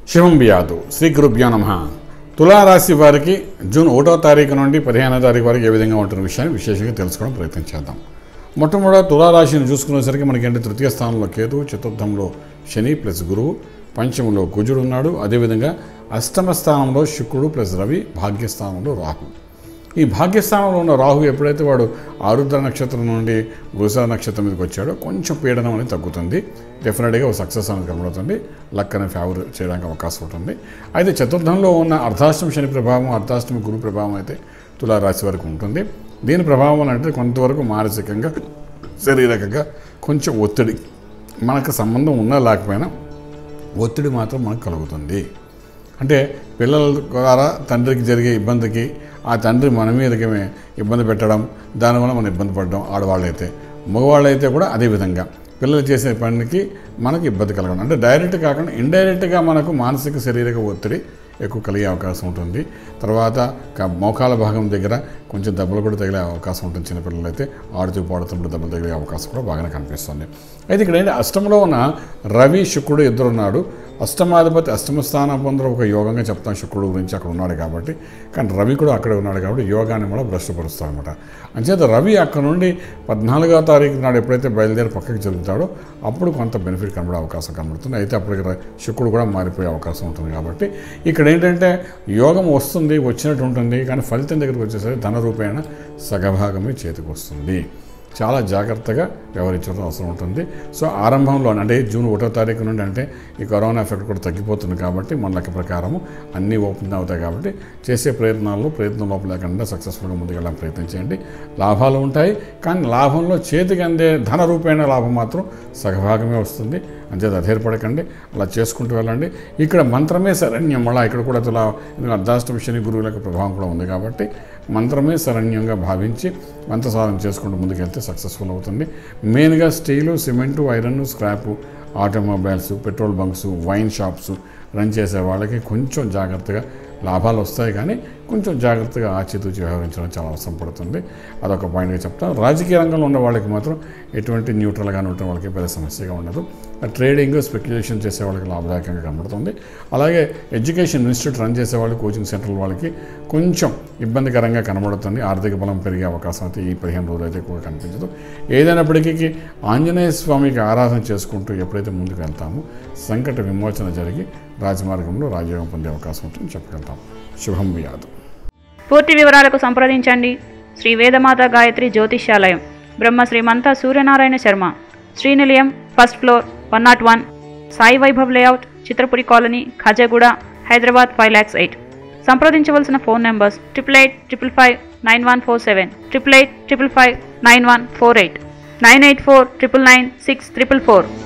శివం బియాదు శ్రీ గురుభ్యో నమ తులారాశి వారికి జూన్ ఒకటో తారీఖు నుండి పదిహేనో తారీఖు వరకు ఏ విధంగా ఉంటున్న విషయాన్ని విశేషంగా తెలుసుకోవడం ప్రయత్నం చేద్దాం మొట్టమొదటి తులారాశిని చూసుకునేసరికి మనకేంటి తృతీయ స్థానంలో కేతు చతుర్థంలో శని ప్లస్ గురువు పంచమంలో కుజుడు ఉన్నాడు అదేవిధంగా అష్టమ స్థానంలో శుక్రుడు ప్లస్ రవి భాగ్యస్థానంలో రాహు ఈ భాగ్యస్థానంలో ఉన్న రాహు ఎప్పుడైతే వాడు ఆరుద్ర నక్షత్రం నుండి వృష నక్షత్రం మీదకి వచ్చాడో కొంచెం పీడనం అనేది తగ్గుతుంది డెఫినెట్గా ఒక సక్సెస్ అనేది కనబడుతుంది లక్ అనే ఫేవర్ చేయడానికి అవకాశం ఉంటుంది అయితే చతుర్థంలో ఉన్న అర్ధాష్టమ శని ప్రభావం అర్ధాష్టమి గురు ప్రభావం అయితే తులారాశి వరకు ఉంటుంది దీని ప్రభావం వల్ల అంటే కొంతవరకు మానసికంగా శారీరకంగా కొంచెం ఒత్తిడి మనకు సంబంధం ఉన్నా లేకపోయినా ఒత్తిడి మాత్రం మనకు కలుగుతుంది అంటే పిల్లల ద్వారా తండ్రికి జరిగే ఇబ్బందికి ఆ తండ్రి మన మీదకి ఇబ్బంది పెట్టడం దానివల్ల మనం ఇబ్బంది పడడం ఆడవాళ్ళైతే మగవాళ్ళైతే కూడా అదే విధంగా పిల్లలు చేసే పనికి మనకు ఇబ్బంది కలగడం అంటే డైరెక్ట్ కాకుండా ఇండైరెక్ట్గా మనకు మానసిక శారీరక ఒత్తిడి ఎక్కువ కలిగే అవకాశం ఉంటుంది తర్వాత క- మోకాల భాగం దగ్గర కొంచెం దెబ్బలు కూడా తగిలే అవకాశం ఉంటుంది చిన్నపిల్లలు అయితే ఆడుతూ పాడుతున్నప్పుడు దెబ్బలు తగిలే అవకాశం కూడా బాగానే కనిపిస్తుంది అయితే ఇక్కడ ఏంటి అష్టంలో ఉన్న రవి శుక్రుడు ఇద్దరు ఉన్నాడు అష్టమాధిపతి అష్టమ స్థానం పొందడం ఒక యోగంగా చెప్తాం శుక్రుడు గురించి అక్కడ ఉన్నాడు కాబట్టి కానీ రవి కూడా అక్కడే ఉన్నాడు కాబట్టి యోగాన్ని కూడా భ్రష్టపరుస్తాడు అనమాట అంచేత రవి అక్కడ నుండి పద్నాలుగో తారీఖు నాడు ఎప్పుడైతే బయలుదేరి పక్కకి జరుగుతాడో అప్పుడు కొంత బెనిఫిట్ కనబడే అవకాశం కనబడుతుంది అయితే అప్పటికి ర- శుక్రుడు కూడా మారిపోయే అవకాశం ఉంటుంది కాబట్టి ఇక్కడ ఏంటంటే యోగం వస్తుంది వచ్చినట్టు ఉంటుంది కానీ ఫలితం దగ్గరికి వచ్చేసరికి ధన రూపేణ సగభాగమే చేతికి వస్తుంది చాలా జాగ్రత్తగా వ్యవహరించడం అవసరం ఉంటుంది సో ఆరంభంలో అంటే జూన్ ఒకటో తారీఖు నుండి అంటే ఈ కరోనా ఎఫెక్ట్ కూడా తగ్గిపోతుంది కాబట్టి మన లెక్క ప్రకారము అన్నీ ఓపెన్ అవుతాయి కాబట్టి చేసే ప్రయత్నాల్లో ప్రయత్నం లోపల లేకుండా సక్సెస్ఫుల్గా ముందుకెళ్ళడానికి ప్రయత్నం చేయండి లాభాలు ఉంటాయి కానీ లాభంలో చేతికి అందే ధన రూపేణ లాభం మాత్రం సగభాగమే వస్తుంది అంచేది అధైర్పడకండి అలా చేసుకుంటూ వెళ్ళండి ఇక్కడ మంత్రమే శరణ్యం మళ్ళీ ఇక్కడ కూడా తులా ఎందుకంటే అర్ధాష్టమి శని గురువులకు ప్రభావం కూడా ఉంది కాబట్టి మంత్రమే శరణ్యంగా భావించి మంత్రసాధన చేసుకుంటూ ముందుకెళ్తే సక్సెస్ఫుల్ అవుతుంది మెయిన్గా steel cement iron scrap automobiles petrol bunks wine shops run చేసే వాళ్ళకి కొంచెం జాగ్రత్తగా లాభాలు వస్తాయి కానీ కొంచెం జాగ్రత్తగా ఆచితూచి వ్యవహరించడం చాలా అవసరం పడుతుంది అదొక పాయింట్గా చెప్తాను రాజకీయ రంగంలో ఉన్న వాళ్ళకి మాత్రం ఎటువంటి న్యూట్రల్గానే ఉంటే వాళ్ళకి పెద్ద సమస్యగా ఉండదు ట్రేడింగ్ స్పెక్యులేషన్ చేసే వాళ్ళకి లాభదాయకంగా కనబడుతుంది అలాగే ఎడ్యుకేషన్ ఇన్స్టిట్యూట్ రన్ చేసే వాళ్ళకి కోచింగ్ సెంటర్ వాళ్ళకి కొంచెం ఇబ్బందికరంగా కనబడుతుంది ఆర్థిక బలం పెరిగే అవకాశం అయితే ఈ పదిహేను రోజులు అయితే ఎక్కువ కనిపించదు ఏదైనప్పటికీ ఆంజనేయ స్వామికి ఆరాధన చేసుకుంటూ ఎప్పుడైతే ముందుకు వెళ్తామో సంకట విమోచన జరిగి రాజమార్గంలో రాజయోగం పొందే అవకాశం ఉంటుందని చెప్పగలుగుతాం శుభం వ్యాధు పూర్తి వివరాలకు సంప్రదించండి Shri Vedamata Gayatri Jyotishyalayam Brahma Shrimantha Suryanarayana Sharma Srinilayam first floor one naught one Sai Vaibhav layout Chitrapuri colony Khajaguda Hyderabad five lakhs eight సంప్రదించవలసిన phone numbers triple eight triple five nine one four seven triple eight triple five nine one four eight nine eight four triple nine six triple four